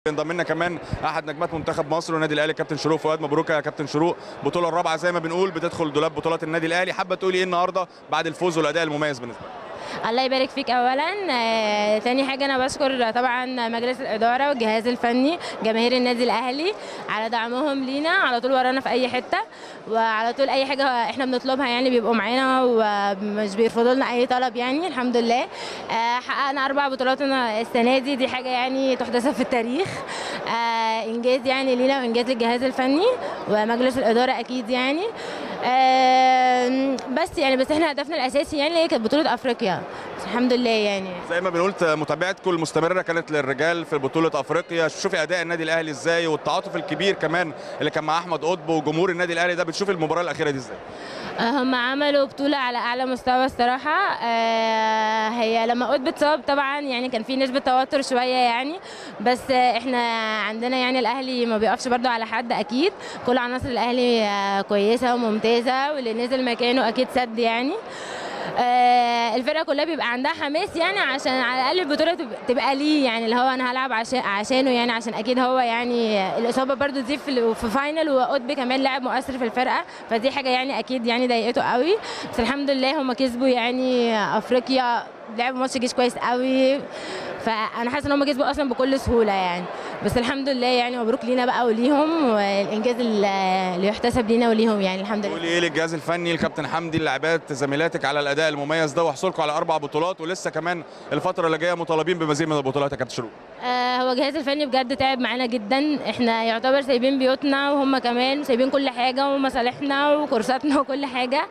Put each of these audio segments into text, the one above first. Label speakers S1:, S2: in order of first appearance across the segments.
S1: انضم لنا كمان احد نجمات منتخب مصر والنادي الاهلي كابتن شروق فؤاد مبروك يا كابتن شروق البطوله الرابعه زي ما بنقول بتدخل دولاب بطولات النادي الاهلي حابه تقولي ايه النهارده بعد الفوز والاداء المميز بالنسبه لك
S2: الله يبارك فيك اولا آه، تاني حاجه انا بشكر طبعا مجلس الاداره والجهاز الفني جماهير النادي الاهلي على دعمهم لينا على طول ورانا في اي حته وعلى طول اي حاجه احنا بنطلبها يعني بيبقوا معانا ومش بيرفضوا لنا اي طلب يعني الحمد لله آه، حققنا اربع بطولات السنه دي دي حاجه يعني تحتسب في التاريخ آه، انجاز يعني لينا وانجاز للجهاز الفني ومجلس الاداره اكيد يعني آم، بس يعني بس احنا هدفنا الاساسي يعني هي كانت بطوله افريقيا الحمد لله يعني
S1: زي ما بنقول متابعتكم المستمره كانت للرجال في بطوله افريقيا شوفي اداء النادي الاهلي ازاي والتعاطف الكبير كمان اللي كان مع احمد قطب وجمهور النادي الاهلي ده بتشوفي المباراه الاخيره دي ازاي
S2: هم عملوا بطولة على أعلى مستوى الصراحة آه، هي لما قلت اتصاب طبعا يعني كان في نسبة توتر شوية يعني بس آه، احنا عندنا يعني الأهلي ما بيقفش برضو على حد أكيد كل عناصر الأهلي آه، كويسة وممتازة واللي نزل مكانه أكيد سد يعني آه، الفرقه كلها بيبقى عندها حماس يعني عشان على الاقل البطوله تبقى- تبقى ليه يعني اللي هو انا هلعب عشان عشانه يعني عشان اكيد هو يعني الاصابه برضو دي في في فاينل وقطب كمان لاعب مؤثر في الفرقه فدي حاجه يعني اكيد يعني ضايقته قوي بس الحمد لله هم كسبوا يعني افريقيا لعبوا ماتش جيش كويس قوي فانا حاسه ان هم كسبوا اصلا بكل سهوله يعني بس الحمد لله يعني مبروك لينا بقى وليهم والانجاز اللي يحتسب لينا وليهم يعني الحمد لله
S1: تقولي ايه للجهاز الفني الكابتن حمدي اللاعبات زميلاتك على الاداء المميز ده وحصولكم على اربع بطولات ولسه كمان الفتره اللي جايه مطالبين بمزيد من البطولات يا كابتن شروق
S2: آه، هو الجهاز الفني بجد تعب معانا جدا احنا يعتبر سايبين بيوتنا وهم كمان سايبين كل حاجه ومصالحنا وكورساتنا وكل حاجه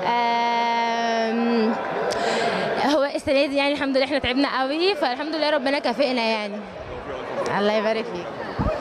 S2: آم، هو السنه دي يعني الحمد لله احنا تعبنا قوي فالحمد لله ربنا كافئنا يعني الله يبارك فيك